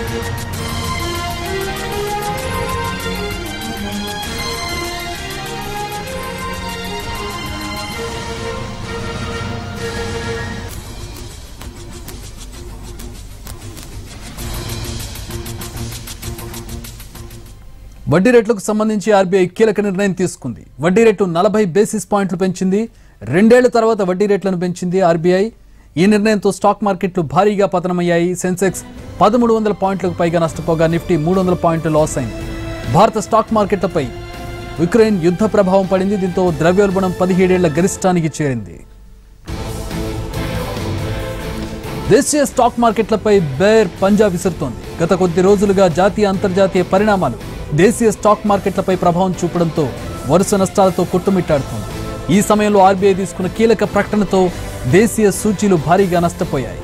వడ్డీ రేట్లకు సంబంధించి ఆర్బీఐ కీలక నిర్ణయం తీసుకుంది వడ్డీ రేటు నలభై బేసిస్ పాయింట్లు పెంచింది రెండేళ్ల తర్వాత వడ్డీ రేట్లను పెంచింది ఆర్బీఐ ఈ నిర్ణయంతో స్టాక్ మార్కెట్లు భారీగా పతనమయ్యాయి సెన్సెక్స్ పదమూడు వందల పాయింట్లకు పైగా నష్టపోగా నిఫ్టీ మూడు వందల పాయింట్లు లాస్ అయింది భారత స్టాక్ మార్కెట్లపై ఉక్రెయిన్ యుద్ధ ప్రభావం పడింది దీంతో ద్రవ్యోల్బణం పదిహేడేళ్ల గరిష్టానికి చేరింది దేశీయ స్టాక్ మార్కెట్లపై బేర్ పంజా విసురుతోంది గత కొద్ది రోజులుగా జాతీయ అంతర్జాతీయ పరిణామాలు దేశీయ స్టాక్ మార్కెట్లపై ప్రభావం చూపడంతో వరుస నష్టాలతో కొట్టుమిట్టాడుతోంది ఈ సమయంలో ఆర్బీఐ తీసుకున్న కీలక ప్రకటనతో దేశీయ సూచీలు భారీగా నష్టపోయాయి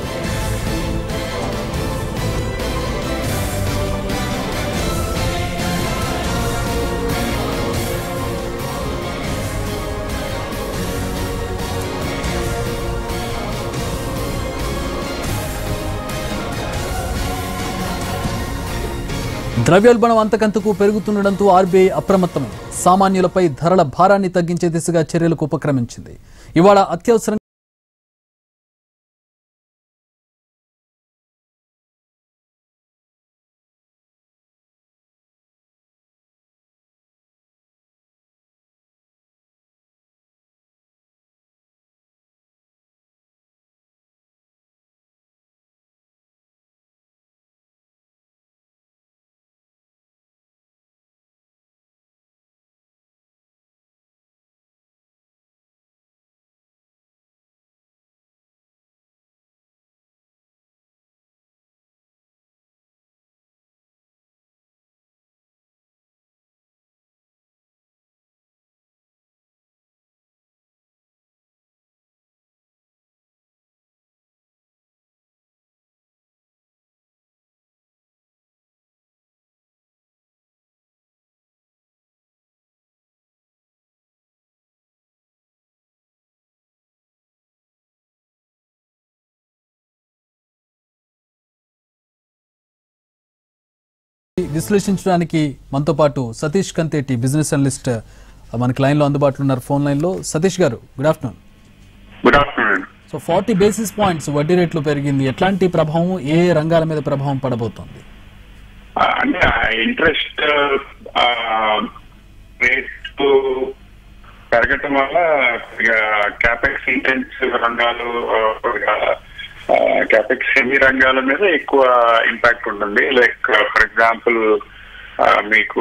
ద్రవ్యోల్బణం అంతకంతకు పెరుగుతుండటంతో ఆర్బీఐ అప్రమత్తమైంది సామాన్యులపై ధరల భారాన్ని తగ్గించే దిశగా చర్యలకు ఉపక్రమించింది ఇవాళ అత్యవసరం విశ్లేషించడానికి మనతో పాటు సతీష్ కంతేటి బిజినెస్ అనలిస్ట్ మనకి లైన్లో అందుబాటులో ఉన్నారు ఫోన్ లైన్లో Satish garu good afternoon good afternoon so forty basis points వడ్డీ రేట్లు పెరిగింది ఎట్లాంటి ప్రభావం ఏ రంగాల మీద ప్రభావం పడబోతోంది అంటే ఇంట్రెస్ట్ రేట్ పెరగటం వల్ల క్యాపెక్స్ ఇంటెన్సివ్ రంగాలు క్యాపెక్స్ హెవీ రంగాల మీద ఎక్కువ ఇంపాక్ట్ ఉంటుంది లైక్ ఫర్ ఎగ్జాంపుల్ మీకు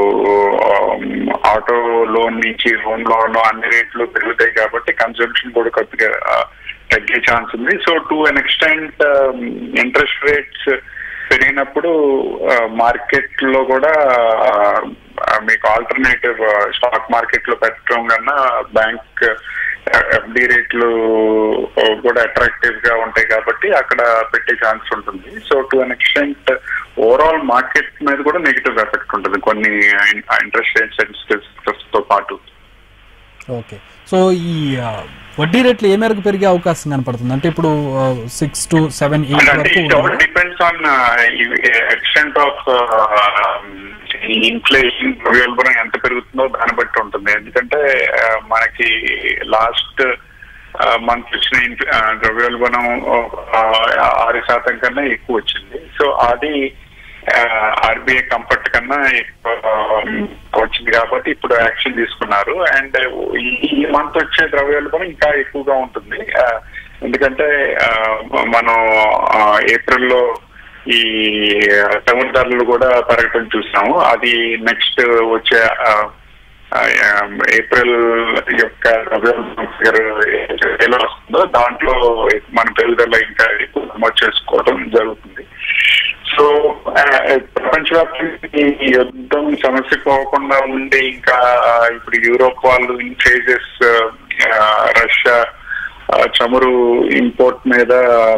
ఆటో లోన్ నుంచి హోమ్ లోన్ అన్ని రేట్లు పెరుగుతాయి కాబట్టి కన్సంప్షన్ కూడా కొద్దిగా ఆ, తగ్గే ఛాన్స్ ఉంది so to an extent interest rates పెరిగినప్పుడు మార్కెట్ లో కూడా ఆ, ఆ, మీకు ఆల్టర్నేటివ్ స్టాక్ మార్కెట్ లో పెట్టడం కన్నా బ్యాంక్ ఎఫ్డి రేట్లు కూడా అట్రాక్టివ్ గా ఉంటాయి కాబట్టి అక్కడ పెట్టే ఛాన్స్ ఉంటుంది so to an extent overall market మీద కూడా నెగిటివ్ ఎఫెక్ట్ ఉంటుంది కొన్ని ఇంట్రెస్ట్ రేట్ సెన్సిటివ్స్ తో పాటు ఓకే సో ఈ ఆ, వడ్డీ రేట్లు ఏ మేరకు పెరిగే అవకాశం కనపడుతుంది అంటే ఇప్పుడు సిక్స్ టు సెవెన్ ఎయిట్ అంటే వరకు it all depends on extent of inflation ద్రవ్యోల్బణం ఎంత పెరుగుతుందో దాన్ని బట్టి ఉంటుంది ఎందుకంటే ఆ, మనకి లాస్ట్ మంత్ వచ్చిన ఇన్ఫ్- ఆ, ద్రవ్యోల్బణం ఆ, ఆరు శాతం కన్నా ఎక్కువ వచ్చింది సో అది ఆర్బీఐ కంఫర్ట్ కన్నా ఎక్కువ వచ్చింది కాబట్టి ఇప్పుడు యాక్షన్ తీసుకున్నారు అండ్ ఈ మంత్ వచ్చే ద్రవ్యోల్బణం ఇంకా ఎక్కువగా ఉంటుంది ఆ, ఎందుకంటే ఆ, మనం ఆ, ఏప్రిల్లో ఈ టౌన్ ధరలు కూడా పెరగటం చూసాము అది నెక్స్ట్ వచ్చే ఆ, ఆ, ఏప్రిల్ యొక్క ద్రవ్యోల్బణం ఫిగర్ ఎలా వస్తుందో దాంట్లో మన పెరుగుదల ఇంకా ఎక్కువ నమోదు చేసుకోవడం జరుగుతుంది సో ఆ, ప్రపంచవ్యాప్తంగా ఈ యుద్ధం సమస్య పోకుండా ఉండి ఇంకా ఆ, ఇప్పుడు యూరోప్ వాళ్ళు ఇన్ ఫేజెస్ రష్యా ఆ, చమురు ఇంపోర్ట్ మీద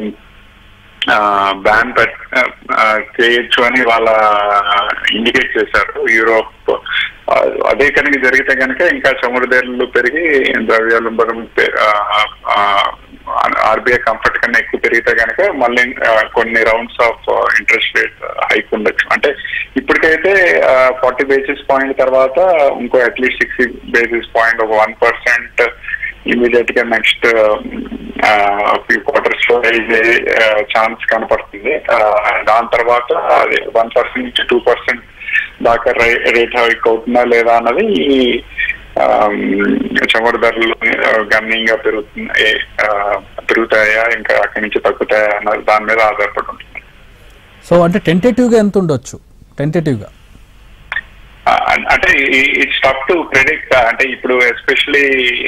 బ్యాన్ చేయొచ్చు అని వాళ్ళ ఇండికేట్ చేశారు యూరోప్ ఆ, అదే కనుక జరిగితే కనుక ఇంకా చమురు ధరలు పెరిగి ద్రవ్యోల్బణం పె- ఆ, ఆ, ఆర్బీఐ కంఫర్ట్ కన్నా ఎక్కువ పెరిగితే కనుక మళ్ళీ ఆ, కొన్ని rounds of interest rate hike ఉండొచ్చు అంటే ఇప్పటికైతే ఫార్టీ బేసిస్ పాయింట్ తర్వాత ఇంకో అట్లీస్ట్ సిక్స్టీ బేసిస్ పాయింట్ ఒక వన్ పర్సెంట్ ఇమీడియట్ గా నెక్స్ట్ ఫ్యూ క్వార్టర్స్ లో అయ్యే ఛాన్స్ కనపడుతుంది ఆ, దాని తర్వాత అది వన్ పర్సెంట్ నుంచి టూ పర్సెంట్ దాకా రేట్ హైక్ అవుతుందా లేదా అన్నది ఈ ఆమ్, చమురు ధరలు ఆ, గణనీయంగా పెరుగుతున్నాయి ఆ, పెరుగుతాయా ఇంకా అక్కడి నుంచి తగ్గుతాయా అన్నది దాని మీద ఆధారపడి ఉంటుంది సో అంటే టెంటేటివ్గా ఎంత ఉండొచ్చు టెంటేటివ్గా ఆ, అంటే ఇట్స్ టఫ్ టు ప్రెడిక్ట్ అంటే ఇప్పుడు ఎస్పెషలీ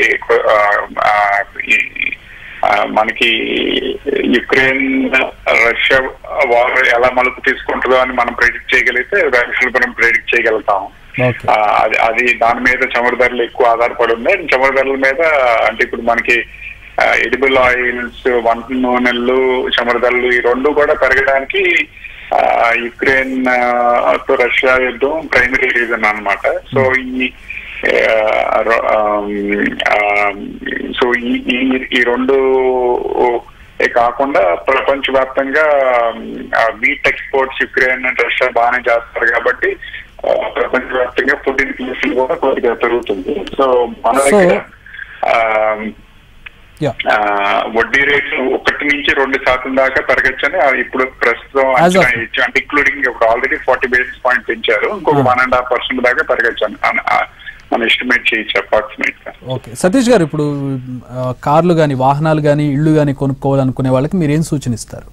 మనకి యుక్రెయిన్ రష్యా వార్ ఎలా మలుపు తీసుకుంటుందో అని మనం ప్రెడిక్ట్ చేయగలిగితే రష్యా మనం ప్రెడిక్ట్ చేయగలుగుతాం ఓకే ఆ, అది అది దాని మీద చమురు ధరలు ఎక్కువ ఆధారపడి ఉన్నాయి చమురు ధరల మీద అంటే ఇప్పుడు మనకి ఎడిబుల్ ఆయిల్స్ వంట నూనెలు చమురు ధరలు ఈ రెండు కూడా పెరగడానికి ఆ, యుక్రెయిన్ ఆ, తో రష్యా యుద్ధం ప్రైమరీ రీజన్ అన్నమాట సో ఈ ఆ, రొ- ఆమ్, ఆమ్, సో ఈ ఈ- ఈ రెండు ఏ కాకుండా ప్రపంచవ్యాప్తంగా wheat exports Ukraine and Russia బాగానే చేస్తారు కాబట్టి ఆ, ప్రపంచవ్యాప్తంగా ఫుడ్ ఇన్ఫ్లేషన్ కూడా కొద్దిగా పెరుగుతుంది సో మన So- దగ్గర ఆమ్, యా ఆ, వడ్డీ రేట్లు ఒకటి నుంచి రెండు శాతం దాకా పెరగచ్చని ఆ ఇప్పుడు ప్రస్తుతం As of- అంచనా ఇచ్చి అంటే ఇంక్లూడింగ్ ఇప్పుడు ఆల్రెడీ ఫార్టీ బేసిస్ పాయింట్ పెంచారు ఇంకొక Hmm. One and half percent దాకా పెరగచ్చు అని అన- ఆ, మనం ఎస్టిమేట్ చేయొచ్చు అప్రాక్సిమేట్ గా ఓకే సతీష్ గారు ఇప్పుడు ఆ, కార్లు కానీ వాహనాలు కానీ ఇళ్ళు కానీ కొనుక్కోవాలనుకునే వాళ్ళకి మీరు ఏం సూచనిస్తారు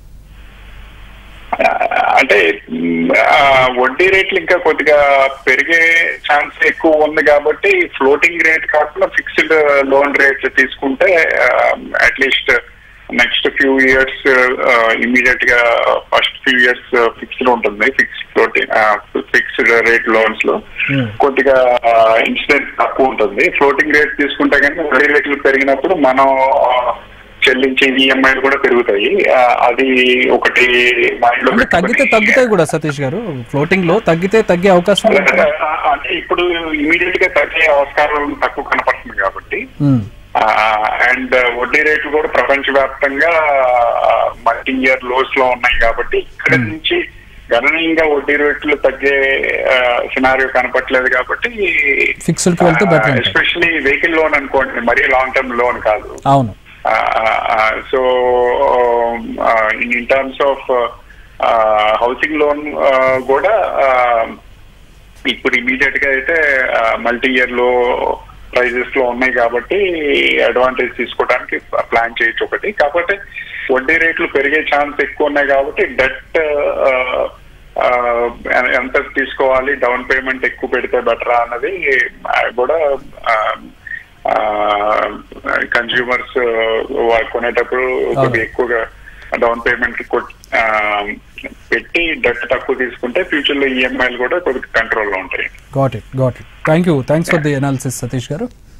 ఆ, అంటే మ్, ఆ, వడ్డీ రేట్లు ఇంకా కొద్దిగా పెరిగే ఛాన్స్ ఎక్కువ ఉంది కాబట్టి ఫ్లోటింగ్ రేట్ కాకుండా ఫిక్స్డ్ లోన్ రేట్ తీసుకుంటే at least next few years immediate గా ఫస్ట్ ఫ్యూ ఇయర్స్ ఫిక్స్డ్ ఉంటుంది fixed floating fixed rate loans లో Hmm. కొద్దిగా ఇన్సిడెంట్ తక్కువ ఉంటుంది ఫ్లోటింగ్ రేట్ తీసుకుంటే కనుక వడ్డీ రేట్లు పెరిగినప్పుడు మనం ఆ, చెల్లించే ఈఎంఐలు కూడా పెరుగుతాయి ఆ, అది ఒకటి మైండ్ లో అంటే తగ్గితే పెట్టుకొని- తగ్గుతాయి కూడా సతీష్ గారు ఫ్లోటింగ్ లో తగ్గితే తగ్గే అవకాశం ఉంది కదా? ఆ, అంటే ఇప్పుడు ఇమీడియట్ గా తగ్గే ఆస్కారం తక్కువ కనపడుతుంది కాబట్టి ఉమ్, అండ్ వడ్డీ రేట్లు కూడా ప్రపంచవ్యాప్తంగా మల్టీ ఇయర్ లోస్ లో ఉన్నాయి కాబట్టి ఇక్కడ Hmm. నుంచి గణనీయంగా వడ్డీ రేట్లు తగ్గే సినారియో కనపట్లేదు కాబట్టి ఫిక్స్డ్ కి వెళ్తే బెటర్ ఉంటుంది ఎస్పెషలీ వెహికల్ లోన్ అనుకోండి మరీ లాంగ్ టర్మ్ లోన్ కాదు అవును so in terms of housing loan కూడా uh, ఇప్పుడు ఇమీడియట్ గా అయితే మల్టీ ఇయర్ లో ప్రైజెస్ లో ఉన్నాయి కాబట్టి అడ్వాంటేజ్ తీసుకోవడానికి ప్లాన్ చేయొచ్చు ఒకటి కాకపోతే వడ్డీ రేట్లు పెరిగే ఛాన్స్ ఎక్కువ ఉన్నాయి కాబట్టి డెట్ ఎంత తీసుకోవాలి డౌన్ పేమెంట్ ఎక్కువ పెడితే బెటరా అన్నది ఆ, కూడా కన్స్యూమర్స్ కొనేటప్పుడు కొద్దిగా ఎక్కువగా డౌన్ పేమెంట్ పెట్టి డెట్ తక్కువ తీసుకుంటే ఫ్యూచర్ లో ఈఎంఐలు కూడా కొద్దిగా కంట్రోల్లో ఉంటాయి got it got it thank you thanks for the analysis Satish గారు